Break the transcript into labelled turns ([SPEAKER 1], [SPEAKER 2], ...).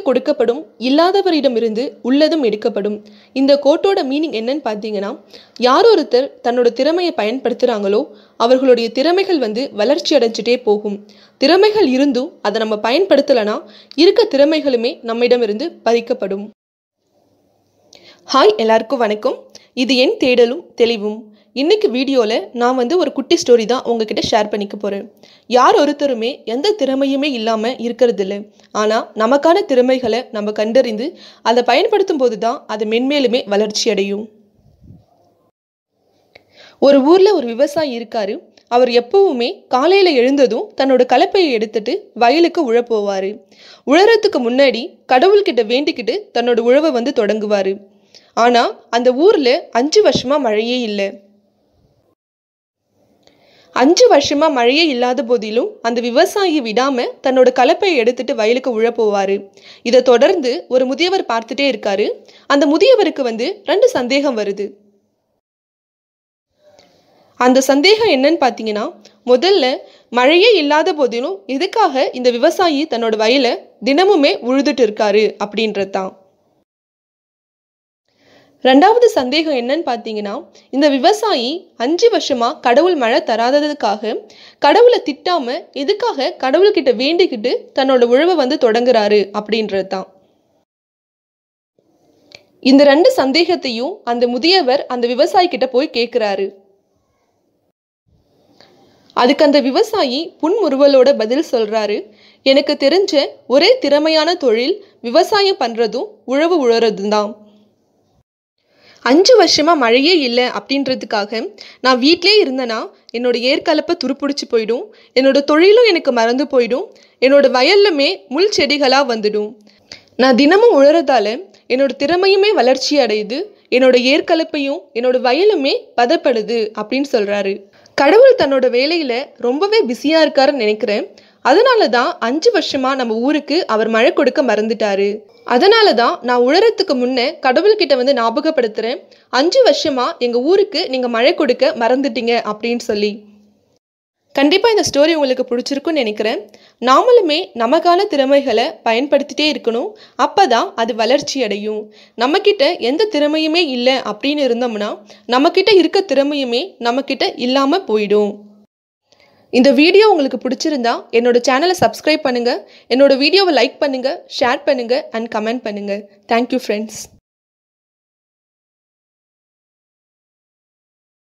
[SPEAKER 1] கொடுக்கப்படும் இல்லாதவரிடமிருந்து உள்ளதும் எடுக்கப்படும் இந்த கோட்டோட மீனிங் என்னன்னு பார்த்தீங்கன்னா யார் ஒருத்தர் தன்னோட திறமையை பயன்படுத்துகிறாங்களோ அவர்களுடைய திறமைகள் வந்து வளர்ச்சி அடைஞ்சிட்டே போகும் திறமைகள் இருந்தும் அதை நம்ம பயன்படுத்தலைன்னா இருக்க திறமைகளுமே நம்மிடமிருந்து பறிக்கப்படும் ஹாய் எல்லாருக்கும் வணக்கம் இது என் தேடலும் தெளிவும் இன்னைக்கு வீடியோவில் நான் வந்து ஒரு குட்டி ஸ்டோரி தான் உங்ககிட்ட ஷேர் பண்ணிக்க போகிறேன் யார் ஒருத்தருமே எந்த திறமையுமே இல்லாமல் இருக்கிறதில்ல ஆனால் நமக்கான திறமைகளை நம்ம கண்டறிந்து அதை பயன்படுத்தும் போது தான் அது மென்மேலுமே வளர்ச்சி அடையும் ஒரு ஊரில் ஒரு விவசாயி இருக்காரு அவர் எப்பவுமே காலையில் எழுந்ததும் தன்னோட கலப்பையை எடுத்துட்டு வயலுக்கு உழ போவார் உழறதுக்கு முன்னாடி கடவுள்கிட்ட வேண்டிக்கிட்டு தன்னோட உழவை வந்து தொடங்குவார் ஆனால் அந்த ஊரில் அஞ்சு வருஷமாக மழையே இல்லை அஞ்சு வருஷமா மழையே இல்லாத போதிலும் அந்த விவசாயி விடாம தன்னோட கலப்பையை எடுத்துட்டு வயலுக்கு உழ போவாரு இதை தொடர்ந்து ஒரு முதியவர் பார்த்துட்டே இருக்காரு அந்த முதியவருக்கு வந்து ரெண்டு சந்தேகம் வருது அந்த சந்தேகம் என்னன்னு பார்த்தீங்கன்னா முதல்ல மழையே இல்லாத போதிலும் எதுக்காக இந்த விவசாயி தன்னோட வயலை தினமுமே உழுதுட்டு இருக்காரு அப்படின்றது தான் ரெண்டாவது சந்தேகம் என்னன்னு பார்த்தீங்கன்னா இந்த விவசாயி அஞ்சு வருஷமா கடவுள் மழை தராததுக்காக கடவுளை திட்டாம எதுக்காக கடவுள்கிட்ட வேண்டிக்கிட்டு தன்னோட உழவை வந்து தொடங்குறாரு அப்படின்றது தான் இந்த ரெண்டு சந்தேகத்தையும் அந்த முதியவர் அந்த விவசாயி கிட்ட போய் கேட்குறாரு அதுக்கு அந்த விவசாயி புன்முறுவலோட பதில் சொல்றாரு எனக்கு தெரிஞ்ச ஒரே திறமையான தொழில் விவசாயம் பண்றதும் உழவு உழறதும் தான் அஞ்சு வருஷமா மழையே இல்லை அப்படின்றதுக்காக நான் வீட்டிலே இருந்தேன்னா என்னோட ஏற்கலப்பை துருப்பிடிச்சு போயிடும் என்னோட தொழிலும் எனக்கு மறந்து போயிடும் என்னோட வயல்லுமே முள் செடிகளாக வந்துடும் நான் தினமும் உழறதால என்னோட திறமையுமே வளர்ச்சி அடையுது என்னோட ஏற்கலப்பையும் என்னோட வயலுமே பதப்படுது அப்படின்னு சொல்றாரு கடவுள் தன்னோட வேலையில ரொம்பவே பிஸியா இருக்காருன்னு நினைக்கிறேன் அதனால தான் அஞ்சு வருஷமா நம்ம ஊருக்கு அவர் மழை கொடுக்க மறந்துட்டாரு அதனால தான் நான் உழறதுக்கு முன்னே கடவுள்கிட்ட வந்து ஞாபகப்படுத்துறேன் அஞ்சு வருஷமா எங்க ஊருக்கு நீங்க மழை கொடுக்க மறந்துட்டீங்க அப்படின்னு சொல்லி கண்டிப்பாக இந்த ஸ்டோரி உங்களுக்கு பிடிச்சிருக்குன்னு நினைக்கிறேன் நாமளுமே நமக்கான திறமைகளை பயன்படுத்திட்டே இருக்கணும் அப்போ தான் அது வளர்ச்சி அடையும் நம்மக்கிட்ட எந்த திறமையுமே இல்லை அப்படின்னு இருந்தோம்னா நம்மக்கிட்ட இருக்க திறமையுமே நம்மக்கிட்ட இல்லாமல் போயிடும் இந்த வீடியோ உங்களுக்கு பிடிச்சிருந்தா என்னோட சேனலை சப்ஸ்கிரைப் பண்ணுங்கள் என்னோட வீடியோவை லைக் பண்ணுங்கள் ஷேர் பண்ணுங்கள் அண்ட் கமெண்ட் பண்ணுங்கள் தேங்க்யூ ஃப்ரெண்ட்ஸ்